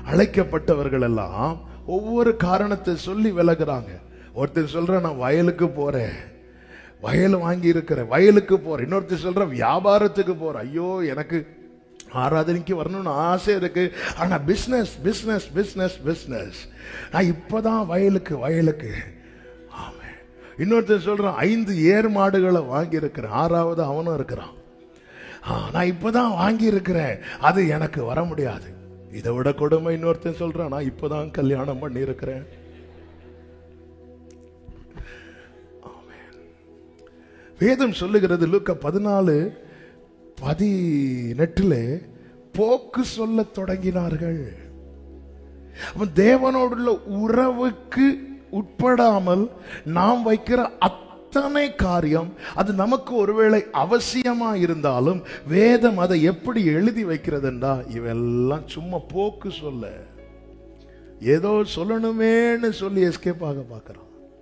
அழைக்கப்பட்டவர்கள் எல்லாம் ஒவ்வொரு காரணத்தை சொல்லி விலகுறாங்க ஒருத்தர் சொல்ற நான் வயலுக்கு போறேன் வயல் வாங்கி இருக்கிறேன் வயலுக்கு போறேன் இன்னொருத்தர் சொல்ற வியாபாரத்துக்கு போறேன் ஐயோ எனக்கு ஆராதனைக்கு வரணும்னு ஆசை இருக்கு ஆனா பிசினஸ் பிசினஸ் பிசினஸ் பிசினஸ் நான் இப்பதான் வயலுக்கு வயலுக்கு ஆமே இன்னொருத்தர் சொல்றான் ஐந்து ஏர் மாடுகளை வாங்கி இருக்கிறேன் ஆறாவது அவனும் இருக்கிறான் ஆ, நான் இப்பதான் வாங்கி இருக்கிறேன் அது எனக்கு வர முடியாது இதை விட கொடுமை இன்னொருத்தன் சொல்றான் நான் இப்பதான் கல்யாணம் பண்ணி இருக்கிறேன் வேதம் சொல்லுகிறது லூக்கா பதினாலு பதினெட்டுல போக்கு சொல்லத் தொடங்கினார்கள் அப்ப தேவனோடுள்ள உறவுக்கு உட்படாமல் நாம் வைக்கிற அத்தனை காரியம் அது நமக்கு ஒருவேளை அவசியமா இருந்தாலும் வேதம் அதை எப்படி எழுதி வைக்கிறதுண்டா இவெல்லாம் சும்மா போக்கு சொல்ல ஏதோ சொல்லணுமேன்னு சொல்லி எஸ்கேப் ஆக பார்க்கறான்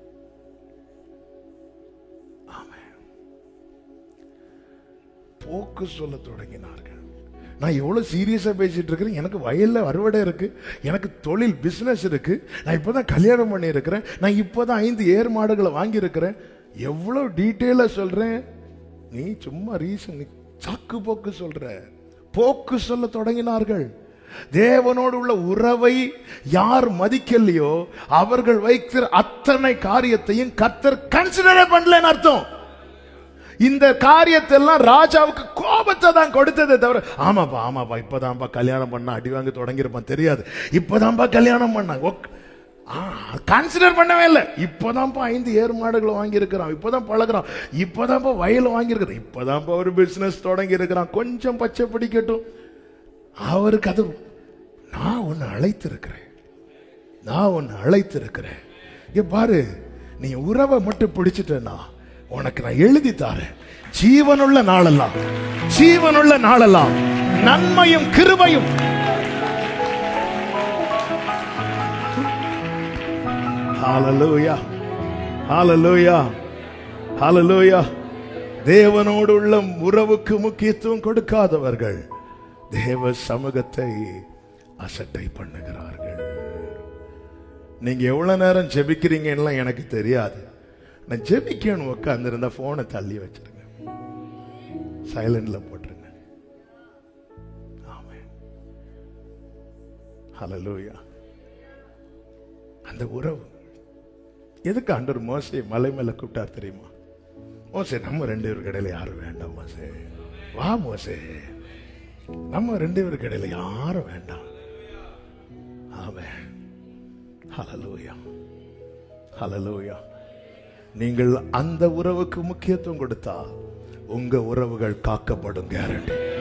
போக்கு சொல்ல தொடங்கினார்கள் நான் எவ்வளவு சீரியஸா பேசிட்டு இருக்கிறேன் எனக்கு வயல்ல அறுவடை இருக்கு எனக்கு தொழில் பிசினஸ் இருக்கு நான் இப்பதான் கல்யாணம் பண்ணி இருக்கிறேன் நான் இப்பதான் ஐந்து ஏர் மாடுகளை வாங்கி இருக்கிறேன் எவ்வளவு டீட்டெயிலா சொல்றேன் நீ சும்மா ரீசன் சாக்கு போக்கு சொல்ற போக்கு சொல்ல தொடங்கினார்கள் தேவனோடு உள்ள உறவை யார் மதிக்கலையோ அவர்கள் வைக்கிற அத்தனை காரியத்தையும் கர்த்தர் கன்சிடரே பண்ணலன்னு அர்த்தம் இந்த காரியத்தை எல்லாம் ராஜாவுக்கு கோபத்தை தான் கொடுத்ததே தவிர ஆமாப்பா ஆமாப்பா இப்பதான்ப்பா கல்யாணம் பண்ண அடி வாங்க தொடங்கியிருப்பான் தெரியாது இப்பதான்ப்பா கல்யாணம் பண்ணாங்க கன்சிடர் பண்ணவே இல்லை இப்பதான்ப்பா ஐந்து ஏர் மாடுகளை வாங்கி இருக்கிறான் இப்பதான் பழகுறான் இப்பதான்ப்பா வயல் வாங்கி இருக்கிறான் இப்பதான்ப்பா ஒரு பிசினஸ் தொடங்கி இருக்கிறான் கொஞ்சம் பச்சை பிடிக்கட்டும் அவருக்கு அது நான் உன்னை அழைத்திருக்கிறேன் நான் உன்னை அழைத்திருக்கிறேன் இங்க பாரு நீ உறவை மட்டும் பிடிச்சிட்டேன்னா உனக்கு நான் எழுதி தாரேன் ஜீவனுள்ள நாளெல்லாம் ஜீவனுள்ள நாளெல்லாம் நன்மையும் கிருபையும் ஹalleluya ஹalleluya ஹalleluya தேவனோடு உள்ள உறவுக்கு முக்கியத்துவம் கொடுக்காதவர்கள் தேவ சமூகத்தை அசட்டை பண்ணுகிறார்கள் நீங்க எவ்வளவு நேரம் ஜெபிக்கிறீங்கன்னு எனக்கு தெரியாது நான் ஜெபிக்கணும் உட்காந்துருந்தா போனை தள்ளி வச்சிருங்க சைலண்ட்ல போட்டுருங்க ஆமென் ஹalleluya அந்த உறவு எதுக்கு ஆண்டவர் மோசே மலை மேல கூப்பிட்டார் தெரியுமா மோசே நம்ம ரெண்டு பேருக்கு இடையில யாரும் வேண்டாம் மோசே வா மோசே நம்ம ரெண்டு பேருக்கு இடையில யாரும் வேண்டாம் ஆமென் ஹalleluya ஹalleluya நீங்கள் அந்த உறவுக்கு முக்கியத்துவம் கொடுத்தா உங்க உறவுகள் காக்கப்படும் கேரண்டி